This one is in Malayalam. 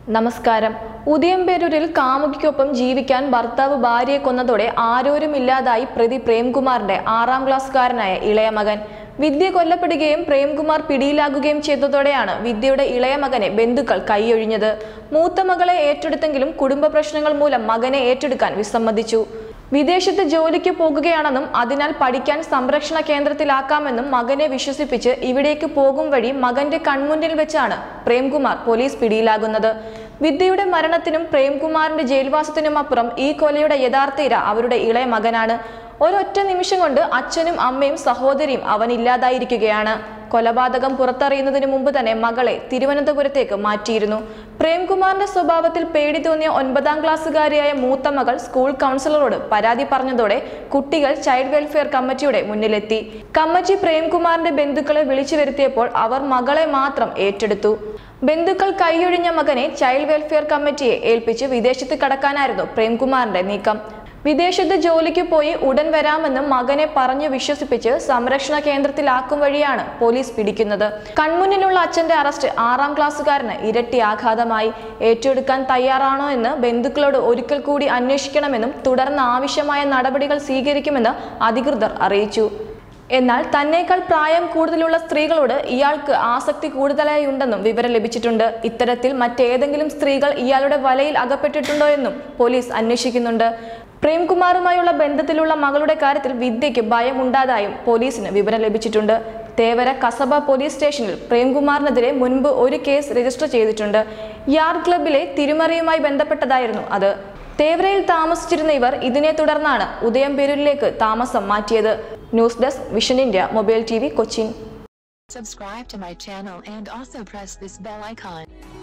നമസ്കാരം ഉദയംപേരൂരിൽ കാമുകിക്കൊപ്പം ജീവിക്കാൻ ഭർത്താവ് ഭാര്യയെ കൊന്നതോടെ ആരോരുമില്ലാതായി പ്രതി പ്രേംകുമാറിന്റെ ആറാം ക്ലാസ്സുകാരനായ ഇളയ മകൻ വിദ്യ കൊല്ലപ്പെടുകയും പ്രേംകുമാർ പിടിയിലാകുകയും ചെയ്തതോടെയാണ് വിദ്യയുടെ ഇളയ മകനെ ബന്ധുക്കൾ കൈയൊഴിഞ്ഞത് മൂത്ത മകളെ ഏറ്റെടുത്തെങ്കിലും കുടുംബ പ്രശ്നങ്ങൾ മൂലം മകനെ ഏറ്റെടുക്കാൻ വിസമ്മതിച്ചു വിദേശത്ത് ജോലിക്ക് പോകുകയാണെന്നും അതിനാൽ പഠിക്കാൻ സംരക്ഷണ കേന്ദ്രത്തിലാക്കാമെന്നും മകനെ വിശ്വസിപ്പിച്ച് ഇവിടേക്ക് പോകും വഴി മകന്റെ കൺമുന്നിൽ വെച്ചാണ് പ്രേംകുമാർ പോലീസ് പിടിയിലാകുന്നത് വിദ്യയുടെ മരണത്തിനും പ്രേംകുമാറിന്റെ ജയിൽവാസത്തിനും അപ്പുറം ഈ കൊലയുടെ യഥാർത്ഥ ഇര അവരുടെ ഇളയ മകനാണ് ഒരൊറ്റ നിമിഷം കൊണ്ട് അച്ഛനും അമ്മയും സഹോദരിയും അവനില്ലാതായിരിക്കുകയാണ് കൊലപാതകം പുറത്തറിയുന്നതിന് മുമ്പ് തന്നെ മകളെ തിരുവനന്തപുരത്തേക്ക് മാറ്റിയിരുന്നു പ്രേംകുമാറിന്റെ സ്വഭാവത്തിൽ പേടി തോന്നിയ ഒൻപതാം ക്ലാസ്സുകാരിയായ മൂത്ത മകൾ സ്കൂൾ കൗൺസിലറോട് പരാതി പറഞ്ഞതോടെ കുട്ടികൾ ചൈൽഡ് വെൽഫെയർ കമ്മിറ്റിയുടെ മുന്നിലെത്തി കമ്മിറ്റി പ്രേംകുമാറിന്റെ ബന്ധുക്കളെ വിളിച്ചു വരുത്തിയപ്പോൾ അവർ മകളെ മാത്രം ഏറ്റെടുത്തു ബന്ധുക്കൾ കൈയൊഴിഞ്ഞ മകനെ ചൈൽഡ് വെൽഫെയർ കമ്മിറ്റിയെ ഏൽപ്പിച്ച് വിദേശത്ത് കടക്കാനായിരുന്നു പ്രേംകുമാറിന്റെ നീക്കം വിദേശത്ത് ജോലിക്ക് പോയി ഉടൻ വരാമെന്ന് മകനെ പറഞ്ഞു വിശ്വസിപ്പിച്ച് സംരക്ഷണ കേന്ദ്രത്തിലാക്കും വഴിയാണ് പോലീസ് പിടിക്കുന്നത് കൺമുന്നിലുള്ള അച്ഛന്റെ അറസ്റ്റ് ആറാം ക്ലാസ്സുകാരന് ഇരട്ടി ആഘാതമായി ഏറ്റെടുക്കാൻ തയ്യാറാണോ എന്ന് ബന്ധുക്കളോട് ഒരിക്കൽ കൂടി അന്വേഷിക്കണമെന്നും തുടർന്ന് ആവശ്യമായ നടപടികൾ സ്വീകരിക്കുമെന്ന് അധികൃതർ അറിയിച്ചു എന്നാൽ തന്നേക്കാൾ പ്രായം കൂടുതലുള്ള സ്ത്രീകളോട് ഇയാൾക്ക് ആസക്തി കൂടുതലായി ഉണ്ടെന്നും വിവരം ലഭിച്ചിട്ടുണ്ട് ഇത്തരത്തിൽ മറ്റേതെങ്കിലും സ്ത്രീകൾ ഇയാളുടെ വലയിൽ അകപ്പെട്ടിട്ടുണ്ടോ എന്നും പോലീസ് അന്വേഷിക്കുന്നുണ്ട് പ്രേംകുമാറുമായുള്ള ബന്ധത്തിലുള്ള മകളുടെ കാര്യത്തിൽ വിദ്യയ്ക്ക് ഭയമുണ്ടാതായും പോലീസിന് വിവരം ലഭിച്ചിട്ടുണ്ട് തേവര കസബ പോലീസ് സ്റ്റേഷനിൽ പ്രേംകുമാറിനെതിരെ മുൻപ് ഒരു കേസ് രജിസ്റ്റർ ചെയ്തിട്ടുണ്ട് യാർഡ് ക്ലബിലെ തിരുമറിയുമായി ബന്ധപ്പെട്ടതായിരുന്നു അത് തേവരയിൽ താമസിച്ചിരുന്ന ഇവർ ഇതിനെ തുടർന്നാണ് ഉദയംപേരൂരിലേക്ക് താമസം മാറ്റിയത് news desk vision India mobile T Cochin Subscribe to my channel and also press this bell icon.